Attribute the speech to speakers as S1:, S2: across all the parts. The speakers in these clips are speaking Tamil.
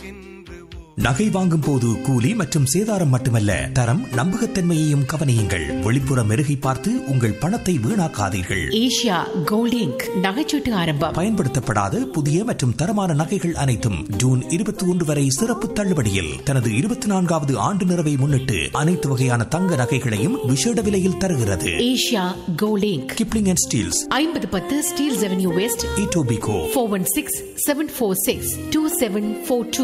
S1: நகை வாங்கும் போது கூலி மற்றும் சேதாரம் மட்டுமல்ல தரம் நம்பகத்தன்மையையும் கவனியுங்கள் வெளிப்புற மெருகை பார்த்து உங்கள் பணத்தை வீணாக்காதீர்கள்
S2: ஏஷியா கோல்ட் இங்க் நகைச்சீட்டு ஆரம்பம்
S1: பயன்படுத்தப்படாத புதிய மற்றும் தரமான நகைகள் அனைத்தும் ஜூன் இருபத்தி ஒன்று வரை சிறப்பு தள்ளுபடியில் தனது இருபத்தி நான்காவது ஆண்டு நிறைவை முன்னிட்டு அனைத்து வகையான தங்க நகைகளையும் விசேட விலையில் தருகிறது
S2: Asia gold inc
S1: Kipling and Steeles
S2: ஐம்பது பத்து Steeles avenue west
S1: Etobicoke
S2: four one six seven four six two seven four two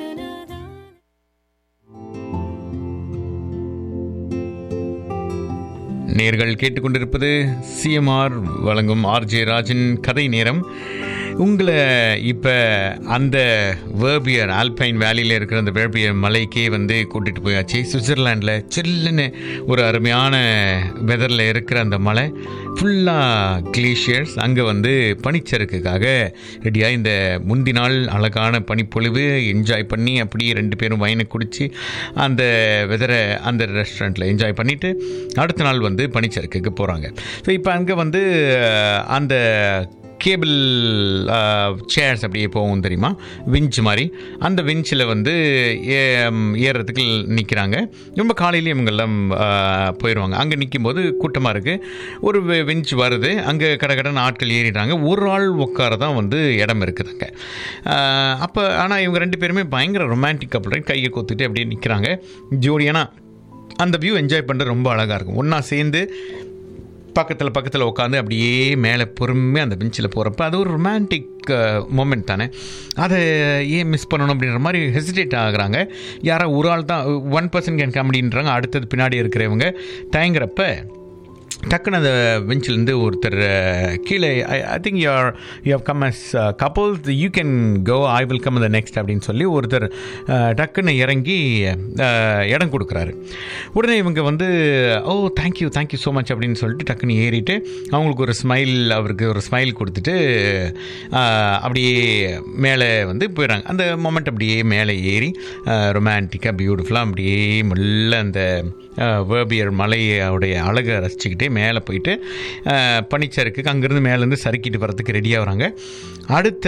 S3: நேர்கள் கேட்டுக்கொண்டிருப்பது சிஎம்ஆர் வழங்கும் ஆர்ஜே ராஜன் கதை நேரம் உங்களை இப்போ அந்த வேர்பியர் ஆல்பைன் வேலியில் இருக்கிற அந்த வேர்பியர் மலைக்கே வந்து கூட்டிகிட்டு போயாச்சு சுவிட்சர்லாண்டில் சில்லுன்னு ஒரு அருமையான வெதரில் இருக்கிற அந்த மலை ஃபுல்லாக கிளேஷியர்ஸ் அங்கே வந்து பனிச்சறுக்குக்காக ரெடியாக இந்த முந்தி நாள் அழகான பனிப்பொழிவு என்ஜாய் பண்ணி அப்படியே ரெண்டு பேரும் வயனை குடித்து அந்த வெதரை அந்த ரெஸ்டாரண்ட்டில் என்ஜாய் பண்ணிவிட்டு அடுத்த நாள் வந்து பனிச்சறுக்குக்கு போகிறாங்க ஸோ இப்போ அங்கே வந்து அஹ், அந்த கேபிள் சேர்ஸ் அப்படியே போகும் தெரியுமா விஞ்ச் மாதிரி அந்த விஞ்சில் வந்து ஏ- ஏறுறதுக்கு நிற்கிறாங்க ரொம்ப காலையிலேயே இவங்கெல்லாம் ஆஹ், போயிடுவாங்க அங்கே நிற்கும்போது கூட்டமாக இருக்குது ஒரு விஞ்ச் வருது அங்கே கடகடன்னு ஆட்கள் ஏறிடுறாங்க ஒரு ஆள் உட்கார தான் வந்து இடம் இருக்குதுங்க அப்போ ஆனால் இவங்க ரெண்டு பேருமே பயங்கர ரொமான்டிக் கப்பல் கையை கொத்துட்டு அப்படியே நிற்கிறாங்க ஜோடியானா அந்த வியூ என்ஜாய் பண்ணுறது ரொம்ப அழகாக இருக்கும் ஒன்றா சேர்ந்து பக்கத்தில் பக்கத்தில் உட்காந்து அப்படியே மேலே பொறுமையாக அந்த பெஞ்சில் போகிறப்ப அது ஒரு ரொமான்டிக் மூமெண்ட் தானே அதை ஏன் மிஸ் பண்ணணும் அப்படின்ற மாதிரி ஹெசிடேட் ஆகுறாங்க யாரோ ஒரு ஆள் தான் ஒன் பர்சன்ட் கேன் காமெடின்றாங்க அடுத்தது பின்னாடி இருக்கிறவங்க தயங்குறப்ப டக்குன்னு அந்த பெஞ்சிலேருந்து ஒருத்தர் அஹ், கீழே I think you're you how come us couples you can go I will come the next அப்படின்னு சொல்லி ஒருத்தர் அஹ், டக்குன்னு இறங்கி அஹ், இடம் கொடுக்குறாரு உடனே இவங்க வந்து oh thank you thank you so much அப்படின்னு சொல்லிட்டு டக்குன்னு ஏறிட்டு அவங்களுக்கு ஒரு ஸ்மைல் அவருக்கு ஒரு ஸ்மைல் கொடுத்துட்டு அஹ், அப்படியே மேலே வந்து போயிடுறாங்க அந்த மொமெண்ட் அப்படியே மேலே ஏறி ரொமான்டிக்காக பியூட்டிஃபுல்லாக அப்படியே மெல்ல அந்த வேர்பியர் மலையோடைய அழகை ரசிச்சுக்கிட்டே மேலே போயிட்டு அஹ், பனிச்சறுக்குக்கு அங்கேருந்து மேலேருந்து சறுக்கிட்டு வரதுக்கு ரெடி ஆகுறாங்க அடுத்த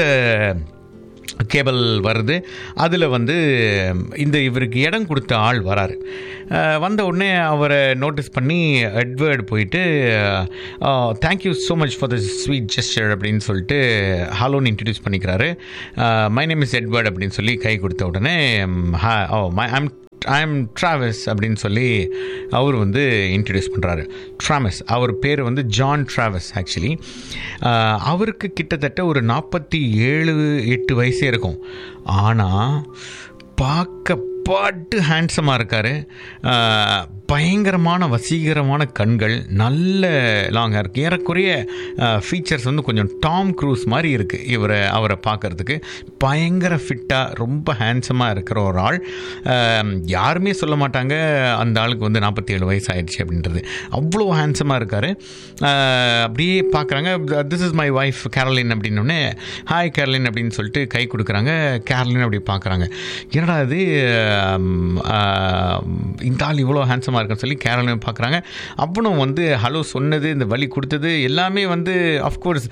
S3: கேபிள் வருது அதில் வந்து இந்த இவருக்கு இடம் கொடுத்த ஆள் வராரு அஹ், வந்த உடனே அவரை நோட்டீஸ் பண்ணி எட்வர்டு போயிட்டு thank you so much for the sweet gesture அப்படின்னு சொல்லிட்டு ஹலோன்னு இன்ட்ரடியூஸ் பண்ணிக்கிறாரு மை நேம் இஸ் எட்வர்ட் அப்படின்னு சொல்லி கை கொடுத்த உடனே oh my I'm I'm Travers அப்படின்னு சொல்லி அவர் வந்து இன்ட்ரடியூஸ் பண்ணுறாரு ட்ராமஸ் அவர் பேர் வந்து ஜான் ட்ராவஸ் ஆக்சுவலி அவருக்கு கிட்டத்தட்ட ஒரு நாற்பத்தி ஏழு எட்டு வயசே இருக்கும் ஆனால் பார்க்க பாட்டு ஹேண்ட்ஸமாக இருக்கார் பயங்கரமான வசீகரமான கண்கள் நல்ல லாங் ஹேர் ஏறக்குறைய ஃபீச்சர்ஸ் வந்து கொஞ்சம் டாம் க்ரூஸ் மாதிரி இருக்குது இவரை அவரை பார்க்கறதுக்கு பயங்கர ஃபிட்டாக ரொம்ப ஹேண்ட்ஸமாக இருக்கிற ஒரு ஆள் அஹ், யாருமே சொல்ல மாட்டாங்க அந்த ஆளுக்கு வந்து நாற்பத்தி ஏழு வயசு ஆயிடுச்சு அப்படின்றது அவ்வளோ ஹேண்ட்ஸமாக இருக்கார் அப்படியே பார்க்குறாங்க this is my wife Carolyn அப்படின்னோடனே ஹாய் கேரளின் அப்படின்னு சொல்லிட்டு கை கொடுக்குறாங்க கேரளின் அப்படி பார்க்குறாங்க என்னடா இது ஆம், ஆம், இந்த ஆள் இவ்வளோ ஹேண்ட்ஸமாக இருக்குன்னு சொல்லி கேரளின் பார்க்குறாங்க அவனும் வந்து ஹலோ சொன்னது இந்த வழி கொடுத்தது எல்லாமே வந்து அஃப்கோர்ஸ்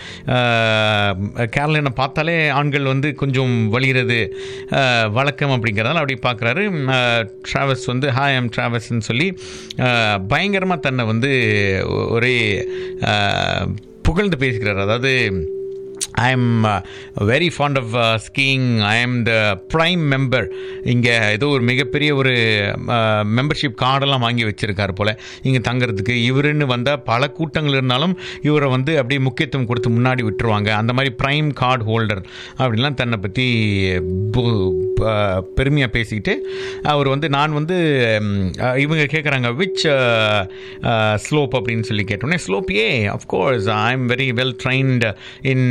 S3: கேரளினை பார்த்தாலே ஆண்கள் வந்து கொஞ்சம் வலிகிறது ஆஹ், வழக்கம் அப்படிங்கிறதால அப்படி பார்க்குறாரு ட்ராவல்ஸ் வந்து ஹாய் எம் ட்ராவல்ஸ்ன்னு சொல்லி பயங்கரமாக தன்னை வந்து ஒரே ஆஹ், புகழ்ந்து பேசுகிறார் அதாவது I am very fond of skiing I am the prime member இங்கே ஏதோ ஒரு மிகப்பெரிய ஒரு மெம்பர்ஷிப் கார்டெல்லாம் வாங்கி வச்சுருக்காரு போல் இங்கே தங்குறதுக்கு இவருன்னு வந்தால் பல கூட்டங்கள் இருந்தாலும் இவரை வந்து அப்படியே முக்கியத்துவம் கொடுத்து முன்னாடி விட்டுருவாங்க அந்த மாதிரி ப்ரைம் கார்டு ஹோல்டர் அப்படின்லாம் தன்னை பற்றி பெருமையாக பேசிக்கிட்டு அவர் வந்து நான் வந்து ம், அஹ், இவங்க கேட்குறாங்க விச் ஸ்லோப் அப்படின்னு சொல்லி கேட்டோன்னே ஸ்லோப் ஏ of course I am very well trained in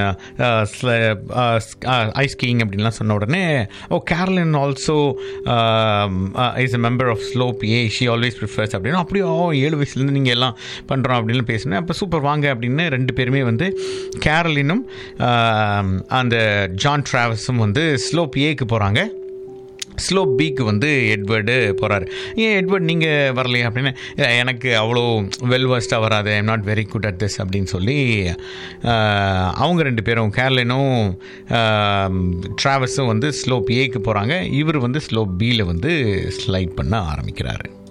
S3: ice skiing அப்படின்லாம் சொன்ன உடனே oh Carolyn also is a member of slope ஏ ஷி ஆல்வேஸ் ப்ரிஃபர்ஸ் அப்படின்னு அப்படியே ஓ ஏழு வயசுலேருந்து நீங்கள் எல்லாம் பண்ணுறோம் அப்படின்னு பேசினேன் அப்போ சூப்பர் வாங்க அப்படின்னு ரெண்டு பேருமே வந்து கேரளினும் ஆம், அந்த ஜான் ட்ராவஸும் வந்து ஸ்லோப் ஏக்கு போகிறாங்க ஸ்லோப் பிக்கு வந்து எட்வர்டு போகிறாரு ஏன் எட்வர்ட் நீங்கள் வரலையா அப்படின்னு "இல்ல, எனக்கு அவ்வளோ வெல் வர்ஸ்டாக வராது I'm not very good at this அப்படின்னு சொல்லி ஆஹ், அவங்க ரெண்டு பேரும் கேர்லினும் ட்ராவல்ஸும் வந்து ஸ்லோப் ஏக்கு போகிறாங்க இவர் வந்து ஸ்லோப் பியில் வந்து ஸ்லைட் பண்ண ஆரம்பிக்கிறாரு